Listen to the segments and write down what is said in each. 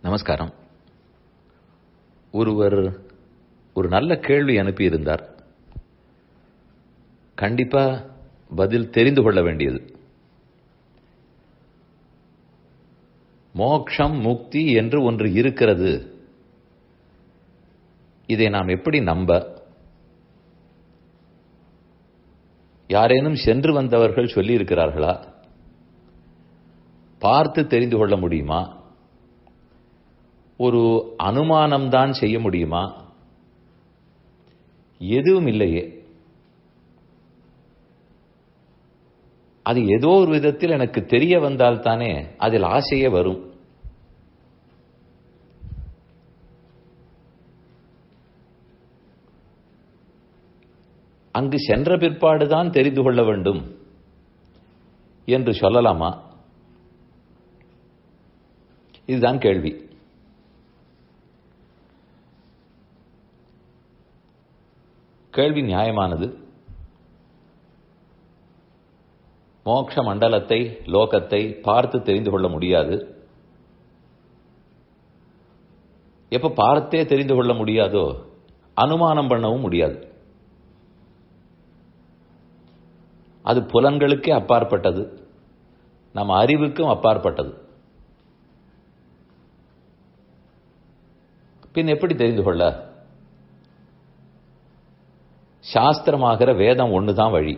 நமஸ்காரம் ஒருவர் ஒரு நல்ல கேள்வி அனுப்பியிருந்தார் கண்டிப்பா பதில் தெரிந்து கொள்ள வேண்டியது மோக்ஷம் முக்தி என்று ஒன்று இருக்கிறது இதை நாம் எப்படி நம்ப யாரேனும் சென்று வந்தவர்கள் சொல்லியிருக்கிறார்களா பார்த்து தெரிந்து கொள்ள முடியுமா ஒரு அனுமானம்தான் செய்ய முடியுமா எதுவும் இல்லையே அது ஏதோ ஒரு விதத்தில் எனக்கு தெரிய வந்தால் தானே அதில் ஆசையே வரும் அங்கு சென்ற பிற்பாடுதான் தெரிந்து கொள்ள வேண்டும் என்று சொல்லலாமா இதுதான் கேள்வி கேள்வி நியாயமானது மோட்ச மண்டலத்தை லோகத்தை பார்த்து தெரிந்து கொள்ள முடியாது எப்ப பார்த்தே தெரிந்து கொள்ள முடியாதோ அனுமானம் பண்ணவும் முடியாது அது புலன்களுக்கே அப்பாற்பட்டது நம்ம அறிவுக்கும் அப்பாற்பட்டது பின் எப்படி தெரிந்து கொள்ள சாஸ்திரமாகிற வேதம் ஒண்ணுதான் வழி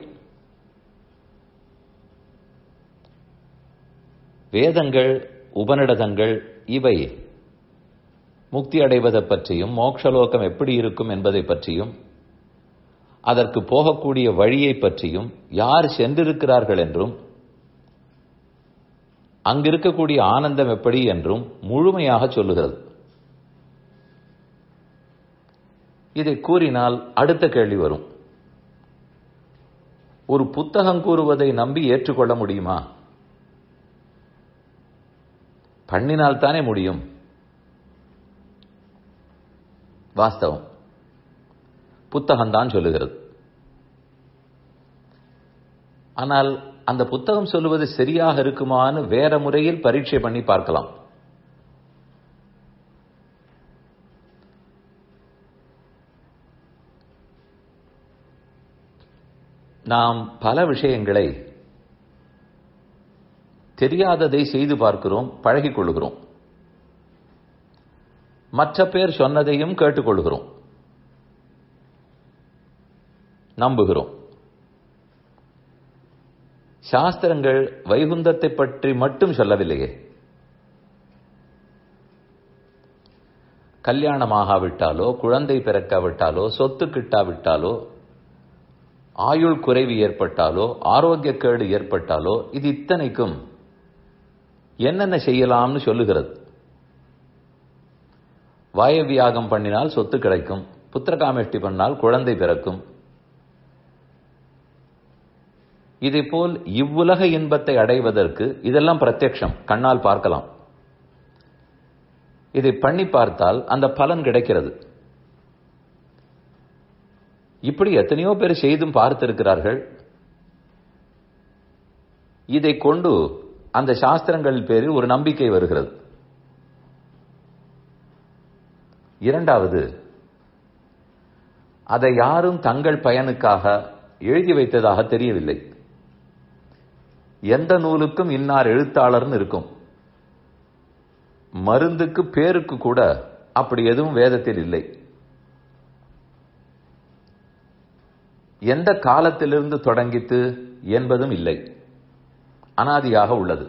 வேதங்கள் உபனிடதங்கள் இவை முக்தி அடைவதை பற்றியும் மோட்சலோகம் எப்படி இருக்கும் என்பதை பற்றியும் அதற்கு போகக்கூடிய வழியை பற்றியும் யார் சென்றிருக்கிறார்கள் என்றும் அங்கிருக்கக்கூடிய ஆனந்தம் எப்படி என்றும் முழுமையாக சொல்லுகிறது இதை கூறினால் அடுத்த கேள்வி வரும் ஒரு புத்தகம் கூறுவதை நம்பி ஏற்றுக்கொள்ள முடியுமா பண்ணினால் தானே முடியும் வாஸ்தவம் புத்தகம் தான் சொல்லுகிறது ஆனால் அந்த புத்தகம் சொல்லுவது சரியாக இருக்குமான்னு வேற முறையில் பரீட்சை பண்ணி பார்க்கலாம் நாம் பல விஷயங்களை தெரியாததை செய்து பார்க்கிறோம் பழகிக் கொள்கிறோம் மற்ற பேர் சொன்னதையும் கேட்டுக்கொள்கிறோம் நம்புகிறோம் சாஸ்திரங்கள் வைகுந்தத்தை பற்றி மட்டும் சொல்லவில்லையே கல்யாணமாகாவிட்டாலோ குழந்தை பிறக்காவிட்டாலோ சொத்து கிட்டாவிட்டாலோ ஆயுள் குறைவு ஏற்பட்டாலோ ஆரோக்கிய கேடு ஏற்பட்டாலோ இது இத்தனைக்கும் என்னென்ன செய்யலாம்னு சொல்லுகிறது வாயவியாகம் பண்ணினால் சொத்து கிடைக்கும் புத்திரகாமேஷ்டி பண்ணால் குழந்தை பிறக்கும் இதே போல் இவ்வுலக இன்பத்தை அடைவதற்கு இதெல்லாம் பிரத்யக்ஷம் கண்ணால் பார்க்கலாம் இதை பண்ணி பார்த்தால் அந்த பலன் கிடைக்கிறது இப்படி எத்தனையோ பேர் செய்தும் பார்த்திருக்கிறார்கள் இதை கொண்டு அந்த சாஸ்திரங்கள் பேரில் ஒரு நம்பிக்கை வருகிறது இரண்டாவது அதை யாரும் தங்கள் பயனுக்காக எழுதி வைத்ததாக தெரியவில்லை எந்த நூலுக்கும் இன்னார் எழுத்தாளர்னு இருக்கும் மருந்துக்கு பேருக்கு கூட அப்படி எதுவும் வேதத்தில் இல்லை எந்த காலத்திலிருந்து தொடங்கித்து என்பதும் இல்லை அனாதியாக உள்ளது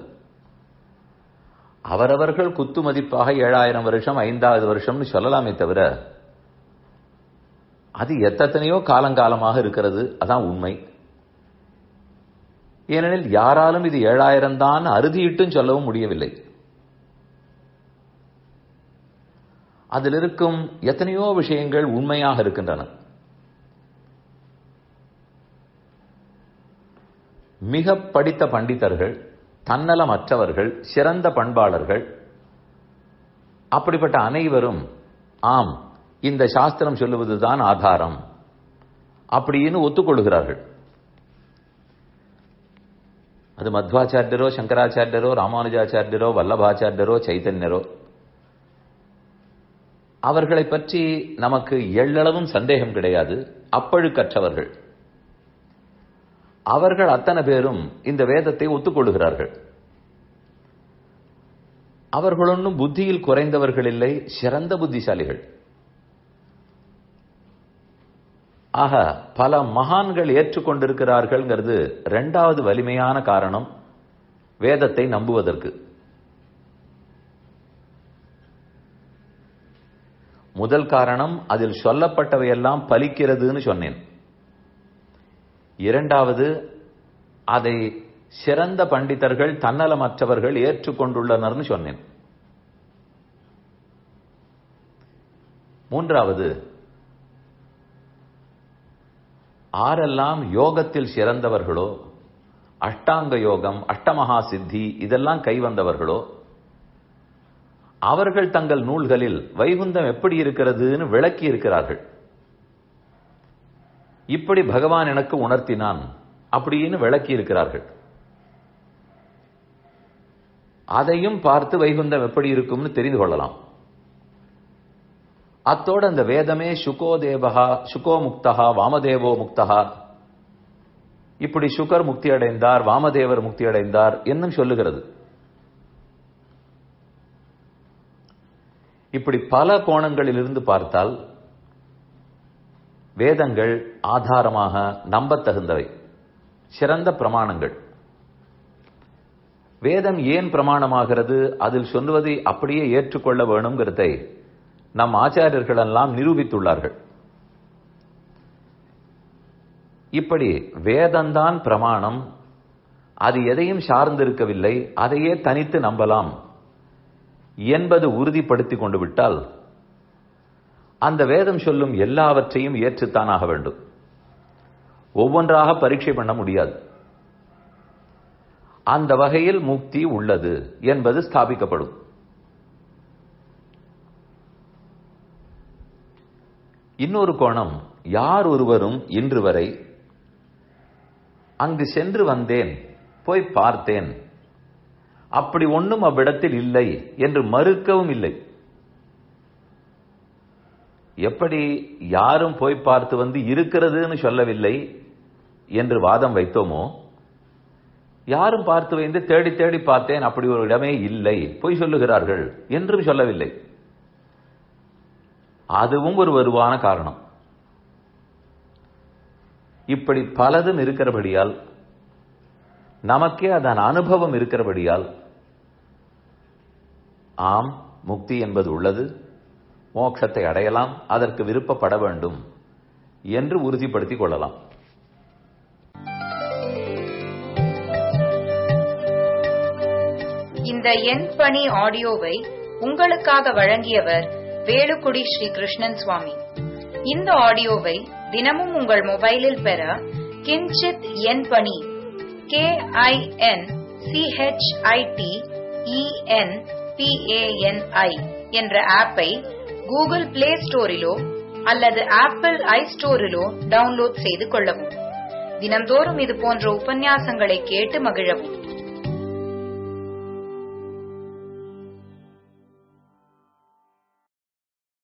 அவரவர்கள் குத்து மதிப்பாக ஏழாயிரம் வருஷம் ஐந்தாவது வருஷம்னு சொல்லலாமே தவிர அது எத்தனையோ காலங்காலமாக இருக்கிறது அதான் உண்மை ஏனெனில் யாராலும் இது ஏழாயிரம் தான் அறுதியிட்டும் சொல்லவும் முடியவில்லை அதில் இருக்கும் எத்தனையோ விஷயங்கள் உண்மையாக இருக்கின்றன மிக படித்த பண்டிதர்கள் தன்னலமற்றவர்கள் சிறந்த பண்பாளர்கள் அப்படிப்பட்ட அனைவரும் ஆம் இந்த சாஸ்திரம் சொல்லுவதுதான் ஆதாரம் அப்படின்னு ஒத்துக்கொள்கிறார்கள் அது மத்வாச்சாரியரோ சங்கராச்சாரியரோ ராமானுஜாச்சாரியரோ வல்லபாச்சாரியரோ சைத்தன்யரோ அவர்களை பற்றி நமக்கு எள்ளளவும் சந்தேகம் கிடையாது அப்பழுக்கற்றவர்கள் அவர்கள் அத்தனை பேரும் இந்த வேதத்தை ஒத்துக்கொள்கிறார்கள் அவர்கள் ஒன்றும் புத்தியில் குறைந்தவர்கள் இல்லை சிறந்த புத்திசாலிகள் ஆக பல மகான்கள் ஏற்றுக்கொண்டிருக்கிறார்கள்ங்கிறது இரண்டாவது வலிமையான காரணம் வேதத்தை நம்புவதற்கு முதல் காரணம் அதில் சொல்லப்பட்டவையெல்லாம் பலிக்கிறதுன்னு சொன்னேன் இரண்டாவது அதை சிறந்த பண்டிதர்கள் தன்னலமற்றவர்கள் ஏற்றுக்கொண்டுள்ளனர்னு சொன்னேன் மூன்றாவது ஆரெல்லாம் யோகத்தில் சிறந்தவர்களோ அஷ்டாங்க யோகம் அஷ்டமகா சித்தி இதெல்லாம் கைவந்தவர்களோ அவர்கள் தங்கள் நூல்களில் வைகுந்தம் எப்படி இருக்கிறதுன்னு விளக்கி இருக்கிறார்கள் இப்படி பகவான் எனக்கு உணர்த்தினான் அப்படின்னு விளக்கி இருக்கிறார்கள் அதையும் பார்த்து வைகுந்தம் எப்படி இருக்கும்னு தெரிந்து கொள்ளலாம் அத்தோடு அந்த வேதமே சுகோ தேவகா சுகோ முக்தகா வாமதேவோ முக்தகா இப்படி சுகர் முக்தி அடைந்தார் வாமதேவர் முக்தி அடைந்தார் என்னும் சொல்லுகிறது இப்படி பல கோணங்களிலிருந்து பார்த்தால் வேதங்கள் ஆதாரமாக நம்பத்தகுந்தவை சிறந்த பிரமாணங்கள் வேதம் ஏன் பிரமாணமாகிறது அதில் சொல்லுவதை அப்படியே ஏற்றுக்கொள்ள வேணுங்கிறதை நம் ஆச்சாரியர்கள் எல்லாம் நிரூபித்துள்ளார்கள் இப்படி வேதம்தான் பிரமாணம் அது எதையும் சார்ந்திருக்கவில்லை அதையே தனித்து நம்பலாம் என்பது உறுதிப்படுத்தி கொண்டு விட்டால் அந்த வேதம் சொல்லும் எல்லாவற்றையும் ஏற்றுத்தான் ஆக வேண்டும் ஒவ்வொன்றாக பரீட்சை பண்ண முடியாது அந்த வகையில் முக்தி உள்ளது என்பது ஸ்தாபிக்கப்படும் இன்னொரு கோணம் யார் ஒருவரும் இன்று வரை அங்கு சென்று வந்தேன் போய் பார்த்தேன் அப்படி ஒன்றும் அவ்விடத்தில் இல்லை என்று மறுக்கவும் இல்லை எப்படி யாரும் போய் பார்த்து வந்து இருக்கிறதுன்னு சொல்லவில்லை என்று வாதம் வைத்தோமோ யாரும் பார்த்து வைந்து தேடி தேடி பார்த்தேன் அப்படி ஒரு இடமே இல்லை பொய் சொல்லுகிறார்கள் என்றும் சொல்லவில்லை அதுவும் ஒரு வருவான காரணம் இப்படி பலதும் இருக்கிறபடியால் நமக்கே அதன் அனுபவம் இருக்கிறபடியால் ஆம் முக்தி என்பது உள்ளது மோட்சத்தை அடையலாம் அதற்கு விருப்பப்பட வேண்டும் என்று உறுதிப்படுத்திக் கொள்ளலாம் இந்த எண் பணி ஆடியோவை உங்களுக்காக வழங்கியவர் வேலுக்குடி ஸ்ரீ கிருஷ்ணன் சுவாமி இந்த ஆடியோவை தினமும் உங்கள் மொபைலில் பெற கிஞ்சித் எண் பணி கே ஐ என் சிஹெச்ஐடி இஎன் பிஏஎன்ஐ என்ற ஆப்பை கூகுள் பிளே ஸ்டோரிலோ அல்லது ஆப்பிள் ஐ ஸ்டோரிலோ டவுன்லோட் செய்து கொள்ளவும் தினம்தோறும் இது போன்ற உபன்யாசங்களை கேட்டு மகிழவும்